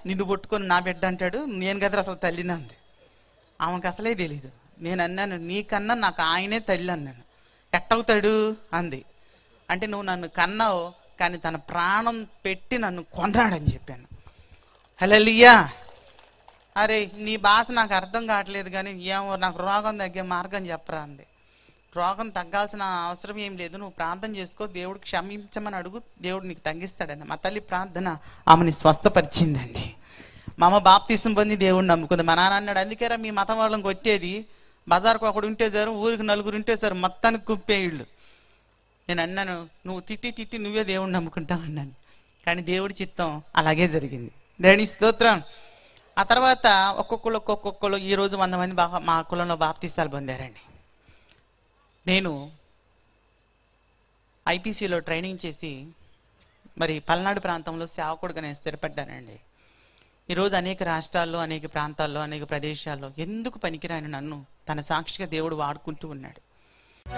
నిన్ను పట్టుకొని నా బిడ్డ అంటాడు నేను కదా అసలు తల్లిని అంది ఆమెకు అసలే తెలీదు నేను అన్నాను నీకన్నా నాకు ఆయనే తల్లి అన్నాను ఎట్టవుతాడు అంది అంటే నువ్వు నన్ను కన్నావు కానీ తన ప్రాణం పెట్టి నన్ను కొన్నాడని చెప్పాను హలో అరే నీ భాష నాకు అర్థం కావట్లేదు కానీ ఏమో నాకు రోగం తగ్గే మార్గం చెప్పరా అంది రోగం తగ్గాల్సిన అవసరం ఏం లేదు నువ్వు ప్రార్థన చేసుకో దేవుడు క్షమించమని అడుగు దేవుడు నీకు తగ్గిస్తాడండి మా తల్లి ప్రార్థన ఆమెని స్వస్థపరిచిందండి మా అమ్మ బాప్తీసం పొంది దేవుడిని నమ్ముకుంది మా నాన్న అన్నాడు అందుకేరా మీ మతం వాళ్ళని కొట్టేది బజార్కు ఒకడు ఉంటే సార్ ఊరికి నలుగురు ఉంటే సార్ మొత్తానికి కుప్పే ఇళ్ళు నేను అన్నాను నువ్వు తిట్టి తిట్టి నువ్వే దేవుడిని నమ్ముకుంటావు అన్నాను కానీ దేవుడి చిత్తం అలాగే జరిగింది దేవుని స్తోత్రం ఆ తర్వాత ఒక్కొక్కరు ఒక్కొక్కరు ఈ రోజు వంద మంది బా మా కులంలో బాప్తీసాలు పొందారండి నేను ఐపీసీలో ట్రైనింగ్ చేసి మరి పల్నాడు ప్రాంతంలో సేవకుడుగా నేను స్థిరపడ్డానండి ఈరోజు అనేక రాష్ట్రాల్లో అనేక ప్రాంతాల్లో అనేక ప్రదేశాల్లో ఎందుకు పనికిరాని నన్ను తన సాక్షిగా దేవుడు వాడుకుంటూ ఉన్నాడు